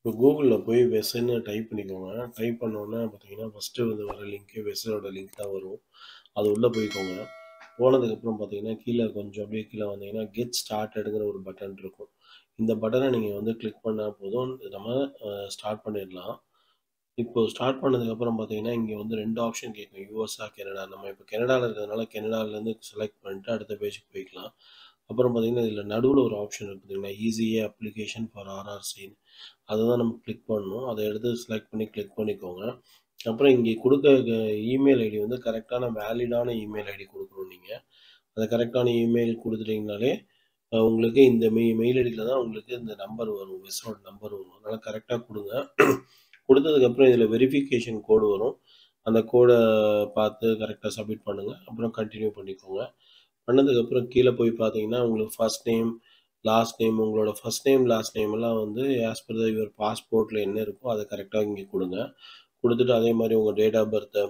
இப்போ கூகுள்ல போய் வெஸ்ன்னு டைப் பண்ணிக்கோங்க. டைப் பண்ணோனே பார்த்தீங்கன்னா, ஃபர்ஸ்ட்டு வந்து வர லிங்க்கு வெஸ்ஸோட லிங்க் தான் வரும். அது உள்ள போய்க்கோங்க. போனதுக்கப்புறம் பார்த்தீங்கன்னா, கீழ கொஞ்சம் அப்படியே கீழ வந்தீங்கன்னா, கெட் ஸ்டார்ட்டடுங்கிற ஒரு பட்டன் இருக்கும். இந்த பட்டன நீங்க வந்து கிளிக் பண்ணா போதும். நம்ம அ ஸ்டார்ட் பண்ணிடலாம். இப்போ ஸ்டார்ட் பண்ணதுக்கப்புறம் பார்த்தீங்கன்னா, இங்க வந்து 2 ஆப்ஷன் கேட்கும். யுஎஸ்ஸா, கனடா. நம்ம இப்போ கனடால இருக்கிறதுனால கனடாலருந்து செலக்ட் பண்ணிட்டு அடுத்த பேஜுக்கு போய்க்கலாம். அப்புறம் பார்த்தீங்கன்னா, இதில நடுவுல ஒரு ஆப்ஷன் இருக்கு பார்த்தீங்களா? ஈஸியே அப்ளிகேஷன் ஃபார் ஆர்ஆர்சின்னு. அதுதான் நம்ம கிளிக் பண்ணணும். அத எடுத்து செலக்ட் பண்ணி கிளிக் பண்ணிக்கோங்க. அப்புறம் இங்கே குடுக்க க இமெயில் ஐடி வந்து கரெக்ட்டான வேலிடான இமெயில் ஐடி குடுக்கணும் நீங்க. அந்த கரெக்ட்டான இமெயில் குடுத்துட்டீங்கனாலே, அ உங்களுக்கு இந்த மெ மெயில் ஐடியில தான் உங்களுக்கு இந்த நம்பர் வரும். வெஸ்ஸோட நம்பர் வரும். அதனால கரெக்ட்டா குடுங்க. குடுத்ததுக்கப்புறம் இதில வெரிஃபிகேஷன் கோடு வரும். அந்த கோட பார்த்து கரெக்ட்டா சப்மிட் பண்ணுங்க. அப்புறம் கன்டின்யூ பண்ணிக்கோங்க. பண்ணதுக்கப்புறம் கீழ போய் பார்த்தீங்கன்னா, உங்களுக்கு ஃபர்ஸ்ட் நேம், லாஸ்ட் நேம் உங்களோட ஃபர்ஸ்ட் நேம், லாஸ்ட் நேம் எல்லாம் வந்து ஆஸ் பெர் த யுவர் பாஸ்போர்ட்ல என்ன இருக்கோ அத கரெக்ட்டா இங்க குடுங்க. குடுத்துட்டு அதே மாரி உங்க டேட் ஆஃப் பர்த்த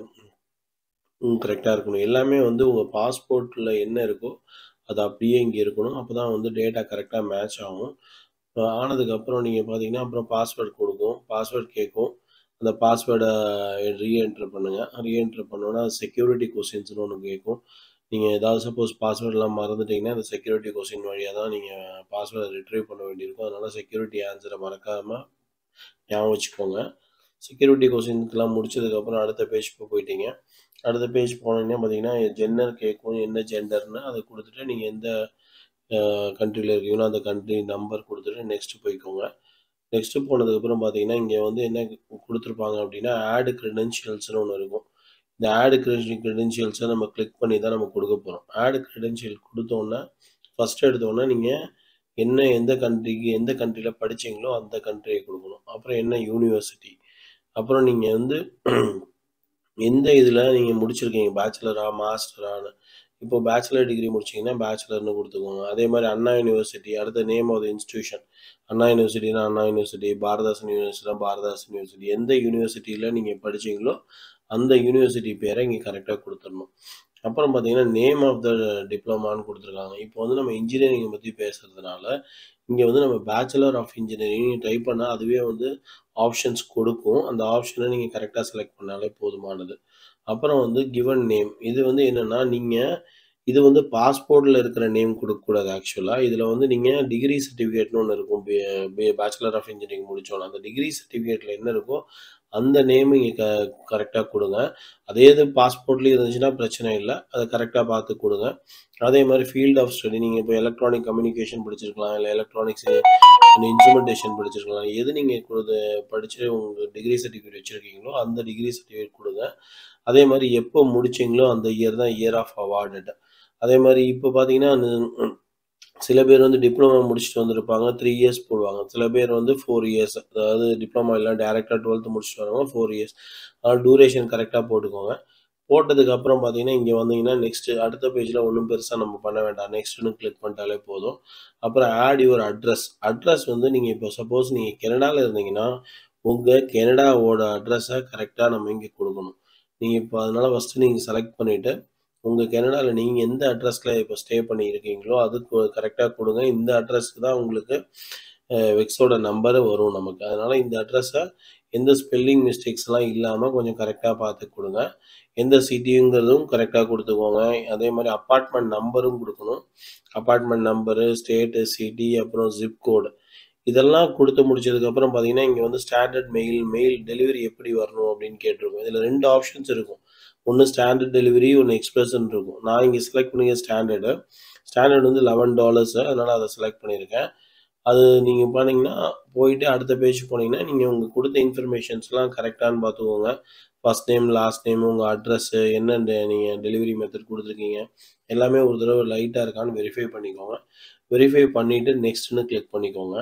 ம் கரெக்ட்டா இருக்கணும். எல்லாமே வந்து உங்க பாஸ்போர்ட்ல என்ன இருக்கோ, அது அப்படியே இங்க இருக்கணும். அப்பதான் வந்து டேட்டா கரெக்ட்டா மேட்ச் ஆகும். அ ஆனதுக்கப்புறம் நீங்க பார்த்தீங்கன்னா, அப்புறம் பாஸ்வேர்ட் குடுக்கும். பாஸ்வேர்ட் கேட்கும். அந்த பாஸ்வேர்ட ரீஎன்டர் பண்ணுங்க. ரீஎன்டர் பண்ணோனே செக்யூரிட்டி கொஸ்டின்ஸ்ன்னு ஒண்ணு கேட்கும். நீங்க ஏதாவது சப்போஸ் பாஸ்வேர்ட்லாம் மறந்துட்டீங்கன்னா, அந்த செக்யூரிட்டி கொஸ்டின் வழியா தான் நீங்க பாஸ்வேர்ட ரிட்ரைவ் பண்ண வேண்டியிருக்கும். அதனால செக்யூரிட்டி ஆன்ஸர மறக்காம ஞாபகம் வச்சுக்கோங்க. செக்யூரிட்டி கொஸ்டின்ஸ்லாம் முடிச்சதுக்கப்புறம் அடுத்த பேஜ்க்கு போயிட்டீங்க. அடுத்த பேஜ் போனோனே பார்த்தீங்கன்னா, ஜெண்டர் கேட்கும். என்ன ஜெண்டர்ன்னு அத குடுத்துட்டு நீங்க எந்த அ கண்ட்ரில இருக்கீங்களோ, அந்த கண்ட்ரி நம்பர் குடுத்துட்டு நெக்ஸ்ட் போய்க்கோங்க. நெக்ஸ்ட் போனதுக்கப்புறம் பார்த்தீங்கன்னா, இங்க வந்து என்ன குடுத்துருப்பாங்க அப்படின்னா, ஆட் கிரெடென்ஷியல்ஸ்ன்னு ஒண்ணு இருக்கும். இந்த ஆட் கிரெடென்ஷி கிரெடென்ஷியல்ஸ நம்ம கிளிக் பண்ணி தான் நம்ம குடுக்க போறோம். ஆட் கிரெடென்ஷியல் குடுத்தோனே, ஃபர்ஸ்ட் எடுத்தோனே நீங்க என்ன எந்த கண்ட்ரிக்கு எந்த கண்ட்ரில படிச்சீங்களோ அந்த கண்ட்ரிய குடுக்கணும். அப்புறம் என்ன யூனிவர்சிட்டி. அப்புறம் நீங்க வந்து எந்த இதுல நீங்க முடிச்சிருக்கீங்க. பேச்சுலரா, மாஸ்டரான்னு. இப்போ பேச்சுலர் டிகிரி முடிச்சீங்கன்னா, பேச்சுலர்ன்னு குடுத்துக்கோங்க. அதே மாரி அண்ணா யூனிவர்சிட்டி, அடுத்த name of the institution. Anna யூனிவர்சிட்டினா அண்ணா யூனிவர்சிட்டி, பாரதிதாசன் யூனிவர்சிட்டினா பாரதிதாசன் யூனிவர்சிட்டி. எந்த யூனிவர்சிட்டில நீங்க படிச்சீங்களோ, அந்த யூனிவர்சிட்டி பேர இங்க கரெக்ட்டா குடுத்துறணும். அப்புறம் பார்த்தீங்கன்னா, நேம் ஆஃப் த டிப்ளோமான்னு குடுத்துருக்காங்க. இப்போ வந்து நம்ம இன்ஜினியரிங்க பத்தி பேசுறதுனால, இங்க வந்து நம்ம பேச்சுலர் ஆஃப் இன்ஜினியரிங் டைப் பண்ணா அதுவே வந்து ஆப்ஷன்ஸ் கொடுக்கும். அந்த ஆப்ஷன நீங்க கரெக்ட்டா செலக்ட் பண்ணாலே போதுமானது. அப்புறம் வந்து கிவன் நேம். இது வந்து என்னன்னா, நீங்க இது வந்து பாஸ்போர்ட்ல இருக்கிற நேம் குடுக்கக்கூடாது ஆக்சுவலா. இதுல வந்து நீங்க டிகிரி சர்டிஃபிகேட்ன்னு ஒண்ணு இருக்கும். B B bachelor of engineering முடிச்சோன. அந்த டிகிரி சர்டிஃபிகேட்ல என்ன இருக்கோ, அந்த நேம் இங்க க கரெக்ட்டா குடுங்க. அதே இது பாஸ்போர்ட்லயும் இருந்துச்சுன்னா பிரச்சனை இல்ல. அத கரெக்ட்டா பார்த்து குடுங்க. அதே மாரி ஃபீல்ட் ஆஃப் ஸ்டடி நீங்க இப்போ எலக்ட்ரானிக் கம்யூனிகேஷன் படிச்சிருக்கலாம். இல்ல எலக்ட்ரானிக்ஸ் அண்ட் இன்ஸ்ட்ருமென்டேஷன் படிச்சிருக்கலாம். எது நீங்க குடுத்து படிச்சு உங்க டிகிரி சர்டிஃபிகேட் வச்சிருக்கீங்களோ, அந்த டிகிரி சர்டிஃபிகேட் குடுங்க. அதே மாரி எப்போ முடிச்சீங்களோ அந்த இயர் தான் இயர் ஆஃப் அவார்டட். அதே மாரி இப்போ பார்த்தீங்கன்னா, ம் சில பேர் வந்து டிப்ளோமா முடிச்சுட்டு வந்திருப்பாங்க. 3 இயர்ஸ் போடுவாங்க. சில பேர் வந்து 4 இயர்ஸ். அதாவது டிப்ளோமா இல்ல டைரக்ட்டா 12த் முடிச்சுட்டு வரவங்க 4 இயர்ஸ். அதனால டியூரேஷன் கரெக்ட்டா போட்டுக்கோங்க. போட்டதுக்கப்புறம் பார்த்தீங்கன்னா, இங்க வந்தீங்கன்னா, நெக்ஸ்ட் அடுத்த பேஜ்ல ஒண்ணும் பெருசா நம்ம பண்ண வேண்டாம். நெக்ஸ்ட்ன்னு கிளிக் பண்ணிட்டாலே போதும். அப்புறம் ஆட் யுவர் அட்ரஸ். அட்ரஸ் வந்து நீங்க இப்போ சப்போஸ் நீங்க கனடால இருந்தீங்கன்னா, உங்க கனடாவோட அட்ரஸ கரெக்ட்டா நம்ம இங்க குடுக்கணும். நீங்க இப்போ அதனால ஃபர்ஸ்ட்டு நீங்க செலக்ட் பண்ணிட்டு, உங்க கனடால நீங்க எந்த அட்ரஸ்ல இப்போ ஸ்டே பண்ணி இருக்கீங்களோ, அதுக்கு கரெக்ட்டா குடுங்க. இந்த அட்ரஸ்க்கு தான் உங்களுக்கு அ வெக்ஸோட நம்பர் வரும் நமக்கு. அதனால இந்த அட்ரஸ எந்த ஸ்பெல்லிங் மிஸ்டேக்ஸ்லாம் இல்லாம கொஞ்சம் கரெக்ட்டா பார்த்து குடுங்க. எந்த சிட்டிங்கிறதும் கரெக்ட்டா குடுத்துக்கோங்க. அதே மாரி அபார்ட்மெண்ட் நம்பரும் குடுக்கணும். அபார்ட்மெண்ட் நம்பரு, ஸ்டேட்டு, சிட்டி அப்புறம் ஜிப் கோடு. இதெல்லாம் குடுத்து முடிச்சதுக்கப்புறம் பார்த்தீங்கன்னா, இங்க வந்து ஸ்டாண்டர்ட் மெயில், மெயில் டெலிவரி எப்படி வரணும் அப்படின்னு கேட்டிருக்கும். இதுல 2 ஆப்ஷன்ஸ் இருக்கும். ஒண்ணு ஸ்டாண்டர்ட் டெலிவரி, ஒண்ணு எக்ஸ்பிரஸ்ன்னு இருக்கும். நான் இங்க செலக்ட் பண்ணியிருக்கிறது ஸ்டாண்டர்டு. ஸ்டாண்டர்ட் வந்து $11 அதனால அத செலக்ட் பண்ணியிருக்கேன். அது நீங்க பண்ணீங்கன்னா, போயிட்டு அடுத்த பேஜ் போனீங்கன்னா, நீங்க உங்க குடுத்த இன்ஃபர்மேஷன்ஸ்லாம் கரெக்ட்டான்னு பார்த்துக்கோங்க. ஃபர்ஸ்ட் நேம், லாஸ்ட் நேம், உங்க அட்ரஸு, என்ன டெ நீங்க டெலிவரி மெத்தட் குடுத்துருக்கீங்க. எல்லாமே ஒரு தடவ லைட்டா இருக்கான்னு வெரிஃபை பண்ணிக்கோங்க. வெரிஃபை பண்ணிட்டு நெக்ஸ்ட்ன்னு கிளிக் பண்ணிக்கோங்க.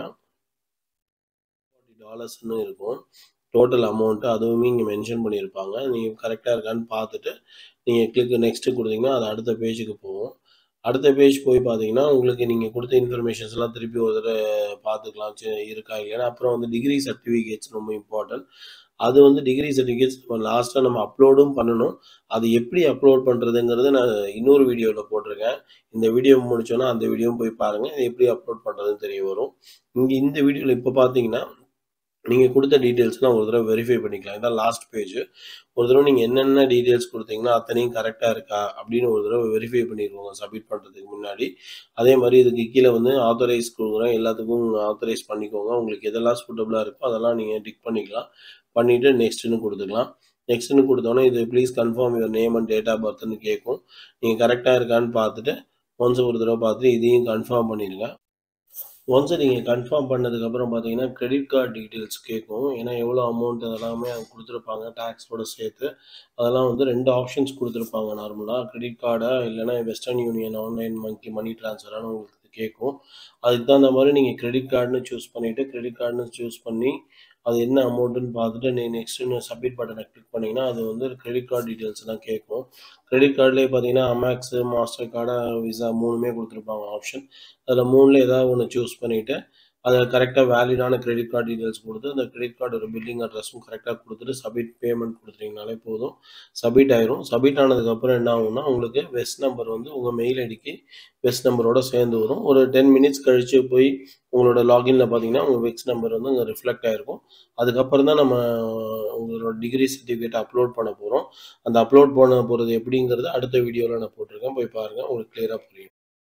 $40ன்னு இருக்கும். டோட்டல் அமௌண்ட் அதுவுமே இங்க மென்ஷன் பண்ணியிருப்பாங்க. நீங்க கரெக்ட்டா இருக்கான்னு பார்த்துட்டு, நீங்க கிளிக் நெக்ஸ்ட் குடுத்தீங்கன்னா, அது அடுத்த பேஜுக்கு போகும். அடுத்த பேஜ் போய் பார்த்தீங்கன்னா, உங்களுக்கு நீங்க குடுத்த இன்ஃபர்மேஷன்ஸ்லாம் திருப்பி ஒரு தடவ பார்த்துக்கலாம். ச இருக்கா இல்லையான்னு. அப்புறம் வந்து டிகிரி சர்டிஃபிகேட்ஸ் ரொம்ப இம்பார்ட்டன்ட். அது வந்து டிகிரி சர்டிஃபிகேட்ஸ் நம்ம லாஸ்ட்டா நம்ம அப்லோடும் பண்ணணும். அது எப்படி அப்லோட் பண்றதுங்கிறத நான் இன்னொரு வீடியோல போட்டிருக்கேன். இந்த வீடியோ முடிச்சோனே அந்த வீடியோவும் போய் பாருங்க. இது எப்படி அப்லோட் பண்றதுன்னு தெரிய வரும். இங்க இந்த வீடியோல இப்போ பார்த்தீங்கன்னா, நீங்கள் கொடுத்த டீட்டெயில்ஸ்லாம் ஒரு தடவை வெரிஃபை பண்ணிக்கலாம் இதான் லாஸ்ட் பேஜ் ஒரு தடவை நீங்கள் என்னென்ன டீட்டெயில்ஸ் கொடுத்தீங்கன்னா அத்தனையும் கரெக்டாக இருக்கா அப்படின்னு ஒரு தடவை வெரிஃபை பண்ணிடுவோங்க சப்மிட் பண்ணுறதுக்கு முன்னாடி அதே மாதிரி இதுக்கு கீழே வந்து ஆத்தரைஸ் கொடுக்குறோம் எல்லாத்துக்கும் ஆத்தரைஸ் பண்ணிக்கோங்க உங்களுக்கு எதெல்லாம் சூட்டபுளாக இருக்கோ அதெல்லாம் நீங்கள் டிக் பண்ணிக்கலாம் பண்ணிவிட்டு நெக்ஸ்ட்டுன்னு கொடுத்துக்கலாம் நெக்ஸ்ட்னு கொடுத்தோன்னே இது please confirm your name and date of பர்த்னு கேட்கும் நீங்கள் கரெக்டாக இருக்கான்னு பார்த்துட்டு ஒன்ஸ் ஒரு தடவை பார்த்துட்டு இதையும் கன்ஃபார்ம் பண்ணிடுங்க ஒன்ஸ் நீங்கள் கன்ஃபார்ம் பண்ணதுக்கப்புறம் பார்த்தீங்கன்னா கிரெடிட் கார்டு டீட்டெயில்ஸ் கேட்கும் ஏன்னா எவ்வளோ அமௌண்ட் அதெல்லாமே அவங்க கொடுத்துருப்பாங்க டேக்ஸோட சேர்த்து அதெல்லாம் வந்து ரெண்டு ஆப்ஷன்ஸ் கொடுத்துருப்பாங்க நார்மலாக கிரெடிட் கார்டா இல்லைனா Western Union online money money ட்ரான்ஸ்ஃபரானு உங்களுக்கு கேட்கும் அதுக்கு தகுந்த மாதிரி நீங்கள் கிரெடிட் கார்டுன்னு சூஸ் பண்ணிவிட்டு கிரெடிட் கார்டுன்னு சூஸ் பண்ணி அது என்ன அமௌண்ட்டுன்னு பார்த்துட்டு நீ நெக்ஸ்ட்டு சப்மிட் பட்டனை கிளிக் பண்ணிங்கன்னா அது வந்து கிரெடிட் கார்டு டீட்டெயில்ஸ் தான் கேட்கும் கிரெடிட் கார்டுலேயே பார்த்தீங்கன்னா அமேக்ஸு மாஸ்டர் கார்டு விசா மூணுமே கொடுத்துருப்பாங்க ஆப்ஷன் அதில் மூணில் ஏதாவது ஒன்று சூஸ் பண்ணிவிட்டு அதில் கரெக்டாக வேலிடான கிரெடிட் கார்டு டீட்டெயில்ஸ் கொடுத்து அந்த கிரெடிட் கார்டோட பில்லிங் அட்ரஸும் கரெக்டாக கொடுத்துட்டு சப்மிட் பேமெண்ட் கொடுத்துட்டீங்கனாலே போதும் சப்மிட் ஆயிரும் சப்மிட் ஆனதுக்கப்புறம் என்ன ஆகும்னா உங்களுக்கு வெஸ்ட் நம்பர் வந்து உங்கள் மெயில் ஐடிக்கு வெஸ்ட் நம்பரோட சேர்ந்து வரும் ஒரு டென் மினிட்ஸ் கழித்து போய் உங்களோட லாகின்ல பார்த்தீங்கன்னா உங்கள் வெக்ஸ் நம்பர் வந்து அங்கே ரிஃப்ளெக்ட் ஆகிருக்கும் அதுக்கப்புறம் தான் நம்ம உங்களோட டிகிரி சர்டிஃபிகேட் அப்லோட் பண்ண போகிறோம் அந்த அப்லோட் பண்ண போகிறது எப்படிங்கிறது அடுத்த வீடியோவில் நான் போட்டிருக்கேன் போய் பாருங்கள் உங்களுக்கு கிளியராக புரியும்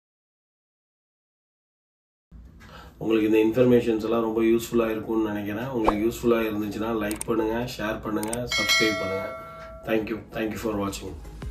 உங்களுக்கு இந்த இன்ஃபர்மேஷன்ஸ் எல்லாம் ரொம்ப யூஸ்ஃபுல்லாக இருக்கும்னு நினைக்கிறேன் உங்களுக்கு யூஸ்ஃபுல்லாக இருந்துச்சுன்னா லைக் பண்ணுங்கள் ஷேர் பண்ணுங்கள் சப்ஸ்கிரைப் பண்ணுங்கள் தேங்க்யூ தேங்க்யூ ஃபார் வாட்சிங்